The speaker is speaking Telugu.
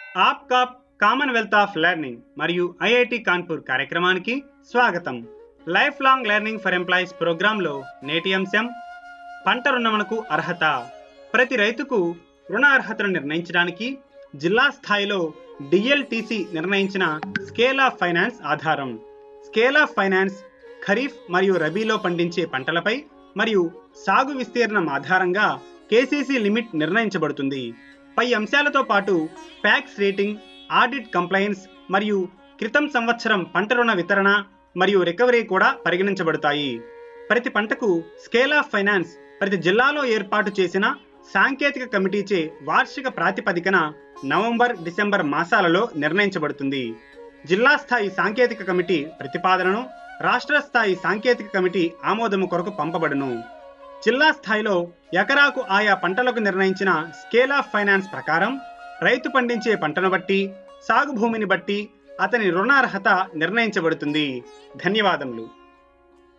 ఆప్కా కామన్వెల్త్ ఆఫ్ లెర్నింగ్ మరియు ఐఐటి కాన్పూర్ కార్యక్రమానికి స్వాగతం life long learning for employees ప్రోగ్రాంలో నేటి అంశం పంట రుణమునకు అర్హత ప్రతి రైతుకు రుణ అర్హతను నిర్ణయించడానికి జిల్లా స్థాయిలో డిఎల్టీసీ నిర్ణయించిన స్కేల్ ఆఫ్ ఫైనాన్స్ ఆధారం స్కేల్ ఆఫ్ ఫైనాన్స్ ఖరీఫ్ మరియు రబీలో పండించే పంటలపై మరియు సాగు విస్తీర్ణం ఆధారంగా కేసీసీ లిమిట్ నిర్ణయించబడుతుంది పై అంశాలతో పాటు ప్యాక్స్ రేటింగ్ ఆడిట్ కంప్లైన్స్ మరియు క్రితం సంవత్సరం పంట రుణ వితరణ మరియు రికవరీ కూడా పరిగణించబడతాయి ప్రతి పంటకు స్కేల్ ఆఫ్ ఫైనాన్స్ ప్రతి జిల్లాలో ఏర్పాటు చేసిన సాంకేతిక కమిటీచే వార్షిక ప్రాతిపదికన నవంబర్ డిసెంబర్ మాసాలలో నిర్ణయించబడుతుంది జిల్లా స్థాయి సాంకేతిక కమిటీ ప్రతిపాదనను రాష్ట్ర స్థాయి సాంకేతిక కమిటీ ఆమోదము కొరకు పంపబడును జిల్లా స్థాయిలో ఎకరాకు ఆయా పంటలకు నిర్ణయించిన స్కేల్ ఆఫ్ ఫైనాన్స్ ప్రకారం రైతు పండించే పంటను బట్టి సాగు భూమిని బట్టి అతని రుణార్హత నిర్ణయించబడుతుంది ధన్యవాదములు